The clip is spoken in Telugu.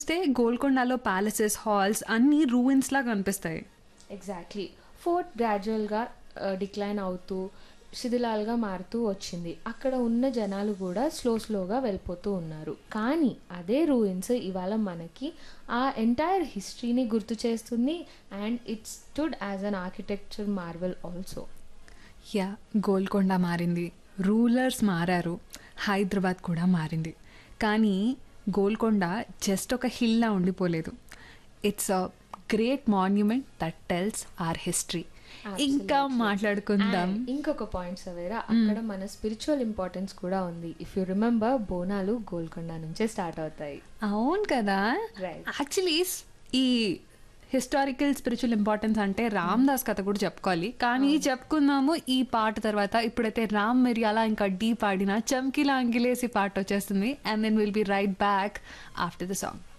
చూస్తే గోల్కొండలో ప్యాలెసెస్ హాల్స్ అన్నీ రూయిన్స్ లాగా కనిపిస్తాయి ఎగ్జాక్ట్లీ ఫోర్ట్ గ్రాడ్యువల్గా డిక్లైన్ అవుతూ శిథిలాలుగా మారుతూ వచ్చింది అక్కడ ఉన్న జనాలు కూడా స్లో స్లోగా వెళ్ళిపోతూ ఉన్నారు కానీ అదే రూయిన్స్ ఇవాళ మనకి ఆ ఎంటైర్ హిస్టరీని గుర్తు చేస్తుంది and it stood as an architecture marvel also yeah Golconda మారింది రూలర్స్ మారారు హైదరాబాద్ కూడా మారింది కానీ గోల్కొండ జస్ట్ ఒక హిల్లా ఉండిపోలేదు it's a great monument that tells our history ఇంకా మాట్లాడుకుందాం And ఇంకొక పాయింట్ సవేరా అక్కడ మన స్పిరిచువల్ ఇంపార్టెన్స్ కూడా ఉంది if you remember Bonalu Golconda నుంచే స్టార్ట్ అవుతాయి అవును కదా Right. యాక్చువల్లీ ఈ హిస్టారికల్ స్పిరిచువల్ ఇంపార్టెన్స్ అంటే రామ్ దాస్ కథ కూడా చెప్పుకోవాలి కానీ చెప్పుకుందాము ఈ పాట తర్వాత ఇప్పుడైతే రామ్ మిరియాల ఇంకా డీ పాడిన చమ్కిలా అంగిలేసి పాట వచ్చేస్తుంది and then will be right back after the song